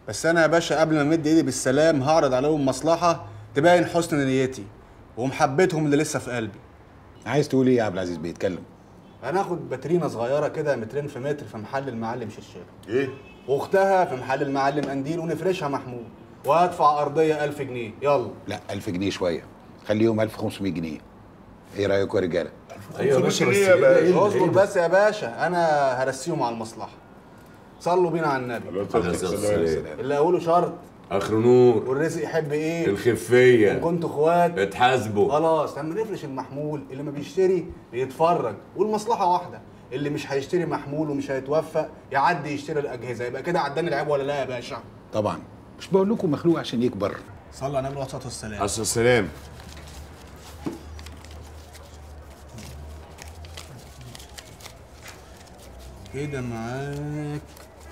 بس انا يا باشا قبل ما امد ايدي بالسلام هعرض عليهم مصلحه تبين حسن نيتي ومحبتهم اللي لسه في قلبي عايز تقول ايه يا عبد العزيز بيتكلم هناخد باترينا صغيره كده مترين في متر في محل المعلم شرشير ايه واختها في محل المعلم قنديل ونفرشها محمود وهدفع ارضيه 1000 جنيه يلا لا 1000 جنيه شويه خليهم 1500 جنيه ايه رايكم يا رجاله ايوه يا باشا بس جنيه يا إيه ده؟ إيه باشا. ده؟ اصبر بس يا باشا انا هرسيهم على المصلحه صلوا بينا على النبي عليه الصلاة والسلام. اللي اقوله شرط اخر نور والرزق يحب ايه الخفيه كنتوا اخوات اتحاسبوا خلاص لما نفرش المحمول اللي ما بيشتري بيتفرج والمصلحه واحده اللي مش هيشتري محمول ومش هيتوفق يعدي يشتري الاجهزه يبقى كده عداني العيب ولا لا يا باشا طبعا مش بقول لكم مخلوق عشان يكبر صلى على النبي والصلاه والسلام الصلاة والسلام كده معاك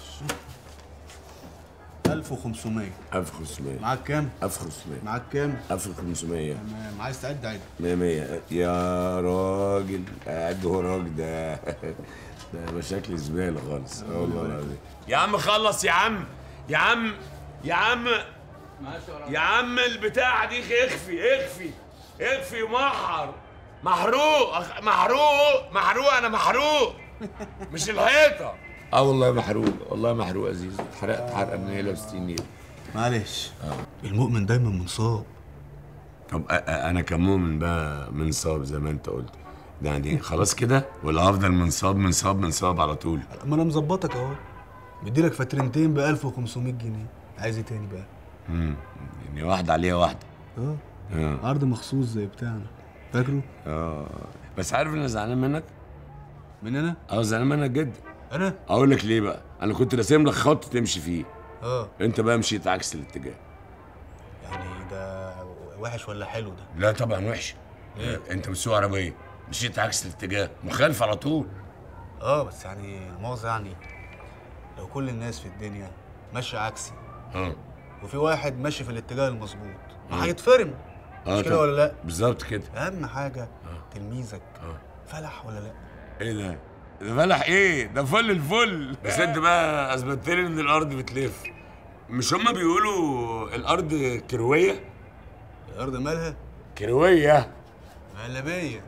1500 1500 معاك كام 1500 معاك كام 1500 تمام عايز تعد عد 100 100 يا راجل قاعد هو الراجل ده ده مشاكل زباله خالص اه والله العظيم يا عم خلص يا عم يا عم يا عم يا عم البتاعة دي اخفي اخفي اخفي ومحر محروق أخ- محروق محروق انا محروق مش الحيطة اه والله محروق والله محروق يا عزيز اتحرقت حرقة من هنا ب 60 نيل معلش المؤمن دايما منصاب طب أ- أ- انا كمؤمن بقى منصاب زي ما انت قلت ده يعني خلاص كده ولا افضل منصاب منصاب منصاب على طول ما انا مظبطك اهو مديلك فاترينتين ب 1500 جنيه عايز ايه تاني بقى امم يعني واحده عليها واحده اه اه عرض مخصوص زي بتاعنا فاكره اه بس عارف ان انا زعلان منك من انا اه زعلان منك جدا انا اقول لك ليه بقى انا كنت راسم لك خط تمشي فيه اه انت بقى مشيت عكس الاتجاه يعني ده وحش ولا حلو ده لا طبعا وحش ليه؟ انت بتسوق عربيه مشيت عكس الاتجاه مخالف على طول اه بس يعني مؤاخذة يعني لو كل الناس في الدنيا ماشية عكسي اه وفي واحد ماشي في الاتجاه المظبوط مم. ما هيتفرم اه مش كده طبعاً. ولا لا بالظبط كده اهم حاجة تلميذك فلح ولا لا ايه ده؟ ده فلح ايه؟ ده فل الفل بس انت بقى اثبتت لي ان الارض بتلف مش هما بيقولوا الارض كرويه؟ الارض مالها كرويه مهلبية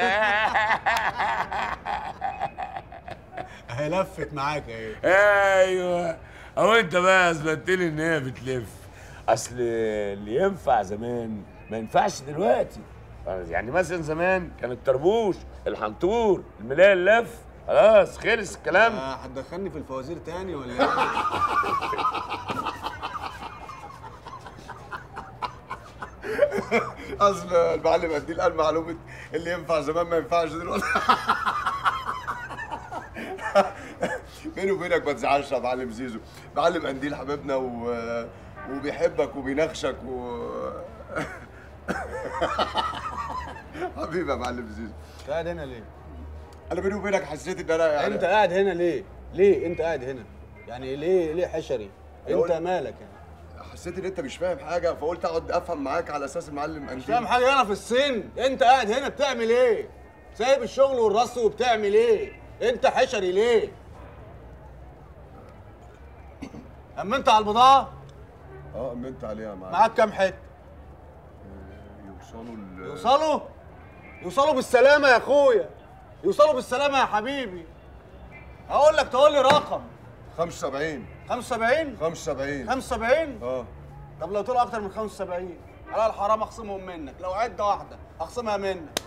هي لفت معاك اهي ايوه اهو انت بقى اثبتت لي ان هي بتلف اصل اللي ينفع زمان ما ينفعش دلوقتي يعني مثلا زمان كان الطربوش الحنطور الملايه اللف خلاص خلص الكلام آه، هتدخلني في الفوازير تاني ولا ايه؟ اصل المعلم قنديل قال معلومه اللي ينفع زمان ما ينفعش دلوقتي بيني وبينك ما تزعلش يا معلم زيزو معلم قنديل حبيبنا و... وبيحبك وبينخشك و حبيبي يا معلم زيزو انت قاعد هنا ليه؟ انا بيني وبينك حسيت ان انا يعني انت قاعد هنا ليه؟ ليه انت قاعد هنا؟ يعني ليه ليه حشري؟ انت قلت- مالك يعني؟ حسيت ان انت مش فاهم حاجه فقلت اقعد افهم معاك على اساس المعلم قنديل مش فاهم حاجه هنا في الصين انت قاعد هنا بتعمل ايه سايب الشغل والرص وبتعمل ايه انت حشري ليه امنت على البضاعه اه امنت عليها يا معلم معاك كام حته يوصلوا ال... يوصلوا يوصلوا بالسلامه يا اخويا يوصلوا بالسلامه يا حبيبي هقول لك تقول لي رقم 75 75 75 75 اه طب لو طلعوا اكتر من 75 على الحرام اخصمهم منك لو عده واحده اخصمها منك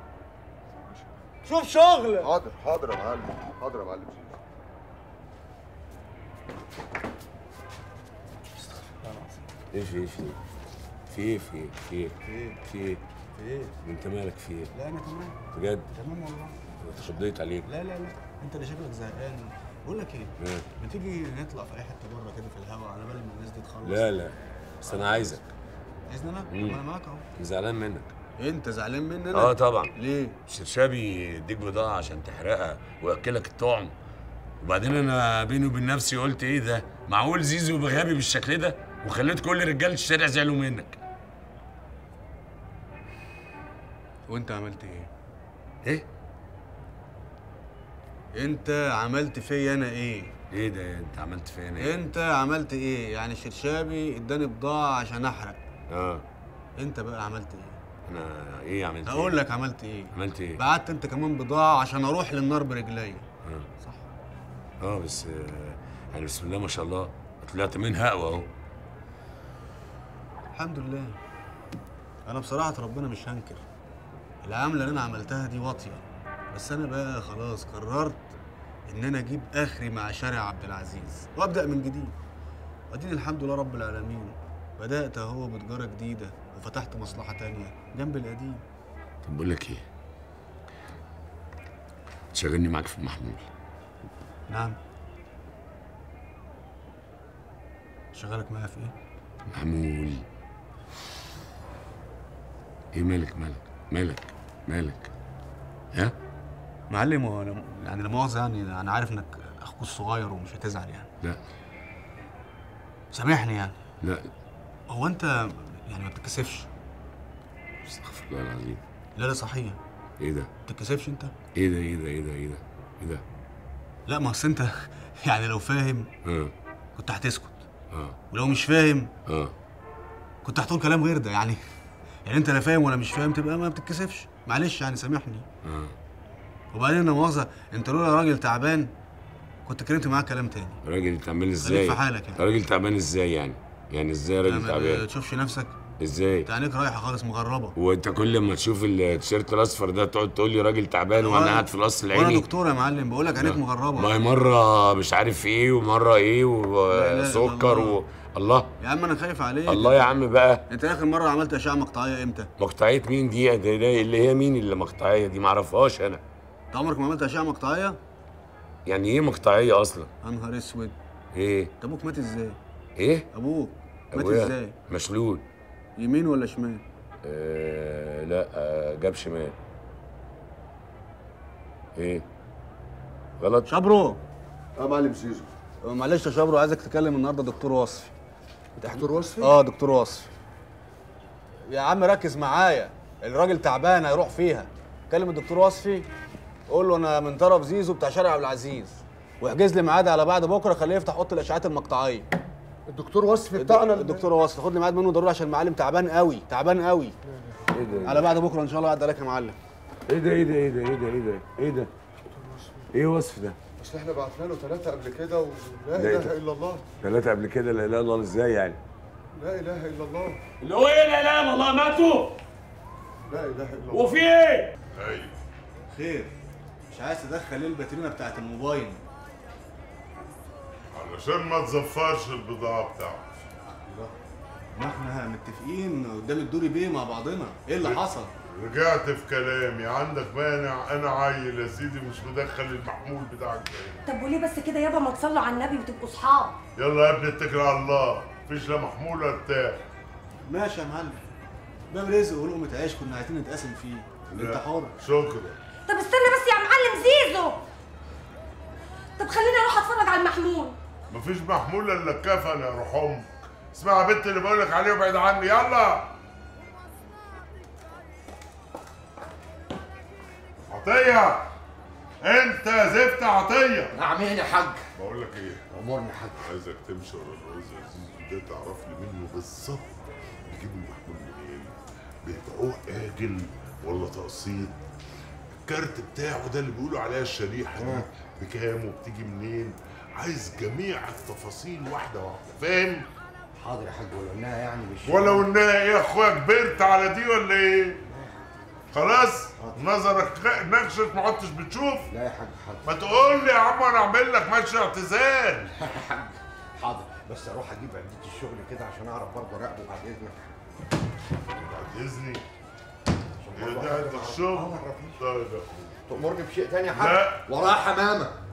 شوف شغل حاضر حاضر يا معلم حاضر يا معلم زيزو ايه في ايه في ايه في ايه في ايه في ايه في ايه في ايه انت مالك في ايه لا انا تمام بجد تمام والله انا اتخضيت عليك لا لا لا انت اللي شكلك زهقان بقول لك ايه إيه؟ ما تيجي نطلع في اي حته بره كده في الهواء على بال ما الناس دي تخلص لا لا بس انا عايزك عايزني انا مم. طب انا معاك اهو زعلان منك انت زعلان مني انا اه طبعا ليه شرشابي يديك بضاعة عشان تحرقها وياكلك الطعم وبعدين انا بيني وبين نفسي قلت ايه ده معقول زيزو بغبي بالشكل ده وخليت كل رجاله الشارع زعلوا منك وانت عملت ايه ايه انت عملت فيا انا ايه ايه ده انت عملت فيا ايه انت عملت ايه يعني شرشابي اداني بضاعه عشان احرق اه انت بقى عملت ايه انا ايه عملت هقول ايه لك عملت ايه عملت ايه بعت انت كمان بضاعه عشان اروح للنار برجليا اه صح اه بس آه، يعني بسم الله ما شاء الله طلعت منها اقوى اهو الحمد لله انا بصراحه ربنا مش هنكر العمله اللي انا عملتها دي واطيه بس انا بقى خلاص قررت ان انا اجيب اخري مع شارع عبد العزيز وابدا من جديد واديني الحمد لله رب العالمين بدات اهو بتجاره جديده وفتحت مصلحه تانية جنب القديم طب بقول لك ايه تشغلني معاك في المحمول نعم شغالك معايا في ايه محمول ايه مالك مالك مالك مالك ها معلم هو أنا- يعني لا مؤاخذه يعني انا عارف انك اخوك الصغير ومش هتزعل يعني لا سامحني يعني لا هو انت يعني ما بتتكسفش استغفر الله العظيم لا لا صحيح ايه ده ما بتتكسفش انت ايه ده ايه ده ايه ده ايه ده ايه ده لا ما اصل انت يعني لو فاهم اه كنت هتسكت اه ولو مش فاهم اه كنت هتقول كلام غير ده يعني يعني انت لا فاهم ولا مش فاهم تبقى ما بتتكسفش معلش يعني سامحني اه وبعدين لا مؤاخذه انت لولا راجل تعبان كنت اتكلمت معاك كلام تاني راجل تعبان ازاي في حالك يعني. راجل تعبان ازاي يعني يعني ازاي راجل ما تعبان تشوفش نفسك ازاي انت عينيك رايحه خالص مغربه وانت كل ما تشوف التيشيرت الاصفر ده تقعد تقول لي راجل تعبان وانا وأنا- قاعد في القصر وانا العيني دكتور يا معلم بقول لك عينيك مغربه ما هي مره مش عارف ايه ومره ايه لا إله إلا وسكر الله. و... الله يا عم انا خايف عليك الله يا عم بقى انت اخر مره عملت اشعه مقطعيه امتى؟ مقطعيه مين دي ده- ده اللي هي مين اللي مقطعيه دي معرفهاش انا انت عمرك ما عملت اشعه مقطعيه؟ يعني ايه مقطعيه اصلا يا نهار اسود ايه انت ابوك مات ازاي؟ ايه ابوك مات أبويا ازاي؟ مشلول يمين ولا شمال؟ آه لا آه جاب شمال ايه غلط شبرو اه معلم زيزو معلش يا شبرو عايزك تكلم النهارده دكتور وصفي دكتور وصفي اه دكتور وصفي يا عم ركز معايا الراجل تعبان هيروح فيها كلم الدكتور وصفي قول له انا من طرف زيزو بتاع شارع عبد العزيز واحجز لي ميعاد على بعد بكره خليه يفتح اوضه الاشعاعات المقطعيه الدكتور وصفي بتاعنا الدكتور وصفي خد لي ميعاد منه ضروري عشان المعلم تعبان قوي تعبان قوي ايه ده على بعد بكره ان شاء الله عدى عليك يا معلم ايه ده ايه ده ايه ده ايه ده ايه ده ايه ده ايه وصف ده اصل احنا بعتنا له ثلاثة قبل كده ولا لا، اله إيه؟ الا الله ثلاثة قبل كده لا اله الا الله ازاي يعني لا اله الا الله اللي هو ايه لا اله الا الله ماتوا لا اله الا الله وفي ايه؟ خير مش عايز تدخل ليه الباترينا بتاعت الموبايل علشان ما تزفرش البضاعة بتاعته ما احنا متفقين قدام الدوري بيه مع بعضنا ايه اللي حصل رجعت في كلامي عندك مانع انا عيل يا سيدي مش مدخل المحمول بتاعك ده طب وليه بس كده يابا ما تصلوا على النبي وتبقوا صحاب يلا يا ابني اتكل على الله مفيش لا محمول ولا بتاع ماشي يا معلم باب رزق ولقمة عيش كنا عايزين نتقاسم فيه انت لا، حر شكرا طب استنى بس يا معلم زيزو طب خليني اروح اتفرج على المحمول مفيش محمول الا الكفن يا روح امك اسمع يا بنت اللي بقولك عليه وابعد عني يلا عطية انت يا زفت عطية نعمين يا حاج بقول لك ايه امورني يا حاج عايزك تمشي ورا الرئيس عزيز ده تعرف لي منه بالظبط بيجيبوا المحمول منين بيبيعوه آجل ولا تقسيط الكارت بتاعه ده اللي بيقولوا عليها الشريحة دي بكام وبتيجي منين عايز جميع التفاصيل واحدة واحدة فاهم؟ حاضر يا حاج ولو انها يعني مش ولو انها ايه يا اخويا كبرت على دي ولا ايه؟ خلاص نظرك نكشف ما عدتش بتشوف لا يا حاج حاضر ما تقول لي يا عم انا اعمل لك ماتش اعتزال حاضر بس اروح اجيب عدة الشغل كده عشان اعرف برضه اراقبه بعد اذنك بعد اذني عشان ايه برضه ده أعرف- انت الشغل آه، ما أعرفش. طيب يا اخويا تأمرني بشيء تاني يا حاج لا. وراها حمامة